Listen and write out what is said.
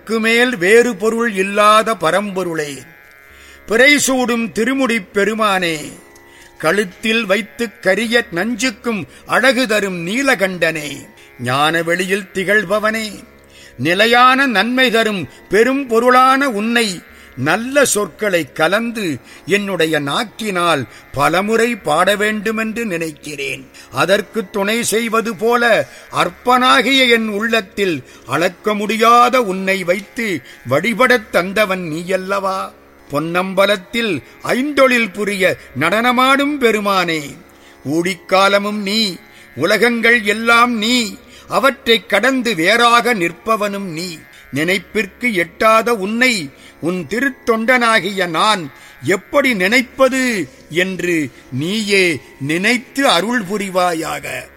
இதற்கு மேல் வேறு பொருள் இல்லாத பரம்பொருளே பிறைசூடும் திருமுடிப் பெருமானே கழுத்தில் வைத்து கரிய நஞ்சுக்கும் அழகு தரும் நீலகண்டனே ஞான வெளியில் திகழ்பவனே நிலையான நன்மை தரும் பெரும் பொருளான உன்னை நல்ல சொற்களை கலந்து என்னுடைய நாக்கினால் பலமுறை பாட வேண்டுமென்று நினைக்கிறேன் அதற்கு துணை செய்வது போல அற்பனாகிய என் உள்ளத்தில் அளக்க முடியாத உன்னை வைத்து வழிபடத் தந்தவன் நீயல்லவா பொன்னம்பலத்தில் ஐந்தொழில் புரிய நடனமாடும் பெருமானே ஊடிக்காலமும் நீ உலகங்கள் எல்லாம் நீ அவற்றைக் கடந்து வேறாக நிற்பவனும் நீ நினைப்பிற்கு எட்டாத உன்னை உன் திருத்தொண்டனாகிய நான் எப்படி நினைப்பது என்று நீயே நினைத்து அருள் புரிவாயாக